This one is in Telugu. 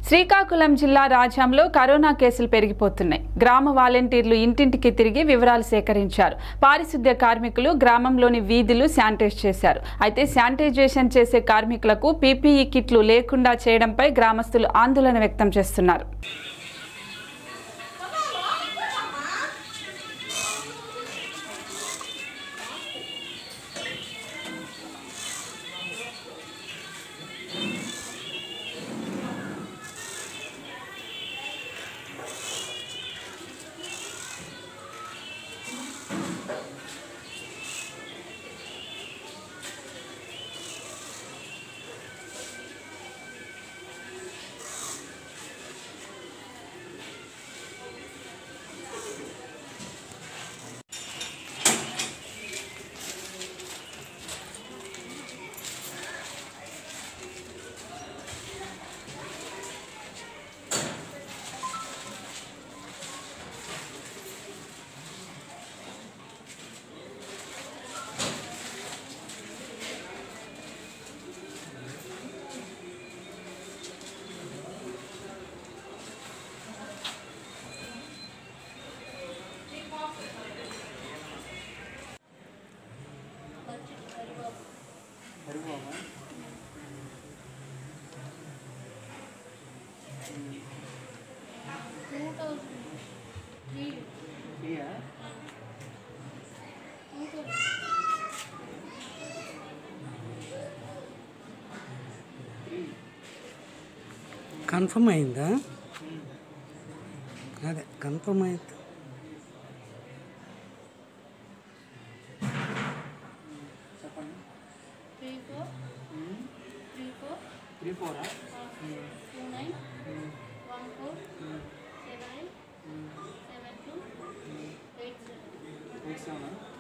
శ్రీకాకుళం జిల్లా రాజాంలో కరోనా కేసులు పెరిగిపోతున్నాయి గ్రామ వాలంటీర్లు ఇంటింటికి తిరిగి వివరాలు సేకరించారు పారిశుద్ధ్య కార్మికులు గ్రామంలోని వీధులు శానిటైజ్ చేశారు అయితే శానిటైజేషన్ చేసే కార్మికులకు పీపీఈ కిట్లు లేకుండా చేయడంపై గ్రామస్తులు ఆందోళన వ్యక్తం చేస్తున్నారు కన్ఫర్మ్ అయిందా అదే కన్ఫర్మ్ అయింది three four three four three ఫోరా two nine one four seven eight seven two eight seven eight seven